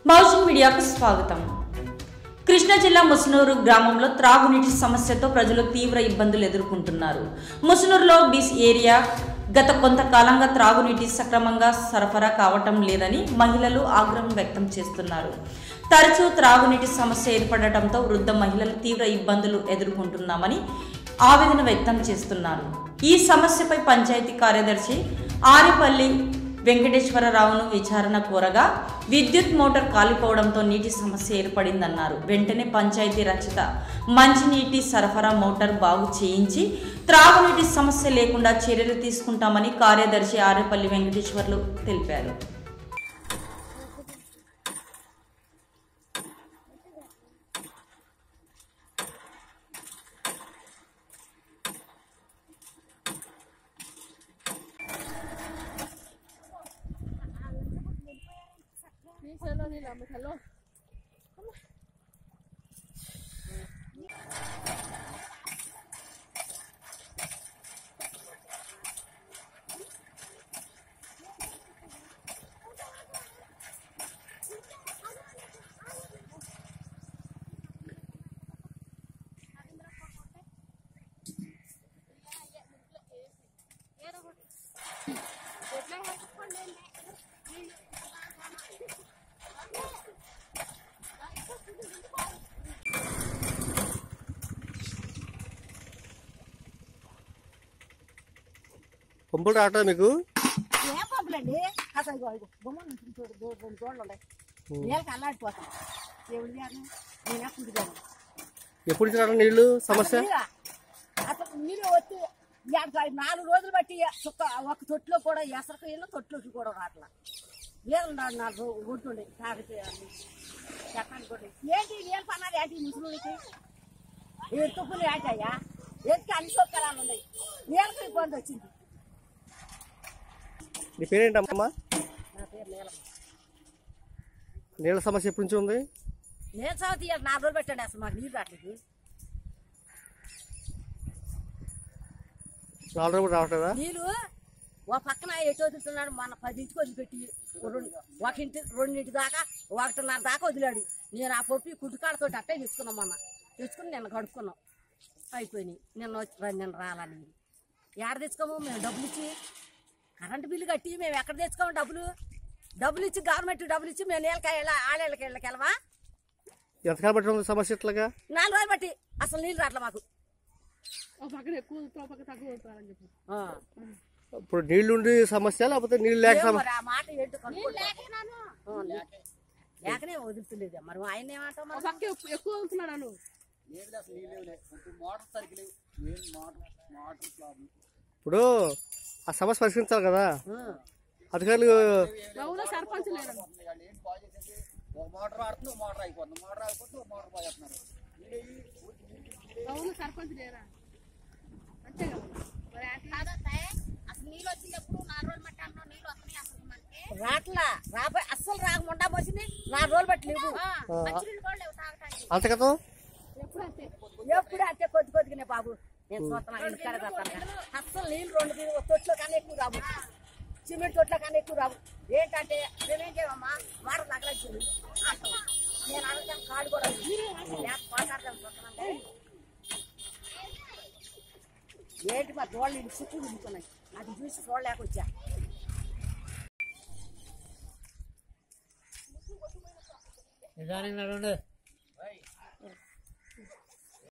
మౌషన్ మీడియాకు స్వాగతం కృష్ణా జిల్లా ముసునూరు గ్రామంలో త్రాగునీటి సమస్యతో ప్రజలు తీవ్ర ఇబ్బందులు ఎదుర్కొంటున్నారు ముసునూరులో బీస్ ఏరియా గత కొంతకాలంగా త్రాగునీటి సక్రమంగా సరఫరా కావటం లేదని మహిళలు ఆగ్రహం వ్యక్తం చేస్తున్నారు తరచూ త్రాగునీటి సమస్య ఏర్పడటంతో వృద్ధ మహిళలు తీవ్ర ఇబ్బందులు ఎదుర్కొంటున్నామని ఆవేదన వ్యక్తం చేస్తున్నారు ఈ సమస్యపై పంచాయతీ కార్యదర్శి ఆరిపల్లి వెంకటేశ్వరరావును విచారణ కోరగా విద్యుత్ మోటార్ కాలిపోవడంతో నీటి సమస్య ఏర్పడిందన్నారు వెంటనే పంచాయతీ రక్షిత మంచినీటి సరఫరా మోటార్ బాగు చేయించి త్రాగునీటి సమస్య లేకుండా చర్యలు తీసుకుంటామని కార్యదర్శి ఆరేపల్లి వెంకటేశ్వర్లు తెలిపారు పంపులు రావటం మీకు ఏం పంపులండి అసలు ఇగో ఇగో బొమ్మ నుంచి చూడు దో- రెండు గోడలు ఉన్నాయి నేలకి అల్లాడిపోతాం ఎవరు గారు నేను ఎప్పుడు ఎప్పుడు నుంచి రావడం నీళ్లు సమస్య అసలు నీళ్ళు వచ్చి యాభై నాలుగు రోజులు బట్టి చుక్క ఒక తొట్టులో కూడా ఎసరకు వెళ్ళి తొట్టులోకి కూడా రాట్లా నీళ్ళు నాలుగు నాలుగు కొట్టుండే తాగితే అన్ని చెప్పండి కూడా ఏంటి నీళ్ళు పన్నారు ఏంటి ముసలికి ఏ తుప్పులు ఏంటయ్యా ఎత్తి అన్ని సొక్కరాలు ఉన్నాయి నీళ్ళకి ఇబ్బంది వచ్చింది నీ పేరేంటమ్మా నా పేరు నీలమ్మ నీళ్ళ సమస్య ఎప్పటి నుంచి ఉంది నేను చదువుతీ నాలుగు రోజులు పెట్టండి అసలు మాకు నీళ్ళు రావట్లేదు నాలుగు రోజులు రావట్లేదా నీళ్ళు ఒక పక్కన ఎటు వదులుతున్నాడు మన పదింటికి వదిలిపెట్టి రెండు ఒక ఇంటి రెండింటి దాకా ఒకటిన్నర దాకా వదిలాడు నేను ఆ పప్పు కుట్టుకాడతో అట్టే తెచ్చుకున్నాం మొన్న తెచ్చుకుని నిన్న కడుక్కున్నాం అయిపోయినాయి నిన్న వచ్చి నిన్న రాలా నీళ్ళు ఎక్కడ తెచ్చుకోము మేము డబ్బులు ఇచ్చి కరెంటు బిల్లు కట్టి మేము ఎక్కడ తెచ్చుకోము డబ్బులు డబ్బులు ఇచ్చి గవర్నమెంట్ డబ్బులు ఇచ్చి మేము నీళ్ళకి వెళ్ళా ఆడేళ్ళకి వెళ్ళకి వెళ్ళవా ఎంతకాలం పట్టి ఉంది సమస్య ఇట్లాగా నాలుగు రోజులు బట్టి అసలు నీళ్ళు రాట్లా మాకు ఒక పక్కన ఎక్కువ అవుతుంది, ఒక పక్కన తక్కువ అవుతారని చెప్పి ఆ. ఇప్పుడు నీళ్లు ఉండి సమస్య లేకపోతే నీళ్ళు లేక ఏమో సమస్య మరి ఆ మాట ఏంటో కనుక్కుంటా. ఆ, లేక. లేకనే వదులుతులేదు మరి ఆయన ఏమంటావు ఒక మరి పక్క ఎక్కువ- ఎక్కువ అవుతున్నాడు అను ఇప్పుడు ఆ సమస్య పరిష్కరించాలి కదా ఆ. అధికారులు మా ఊళ్ళో సర్పంచ్ లేరు మా ఊళ్ళో సర్పంచ్ లేరా అంతే కదా మరి అట్లా రాట్లా రాబోయే అస్సలు రాకుండా వచ్చింది నాలుగు రోజులు బట్టి లేవు అంత కదా ఎప్పుడు అంతే ఎప్పుడు అంటే కొద్ది కొద్దిగానే బాబు నేను చూస్తున్నాను ఇంటికాడ చూస్తాను అస్సలు నీళ్ళు రెండు నీళ్ళు తొట్లో కన్నా ఎక్కువ రావు సిమెంట్ తొట్లో కన్నా ఎక్కువ రావు ఏంటంటే మేమేం చేయమమ్మా వాటర్ తగలొచ్చింది అంటాం. నేను అడగడానికి కాడు కూడా ఉంది. లేక పోతాడని చూస్తున్నాను కానీ. ఏంటి మా దోళ్ళు ఇంటి చుట్టూ నింపుతున్నాయి అది చూసి చూడలేక వచ్చా నిదానంగా నడవండి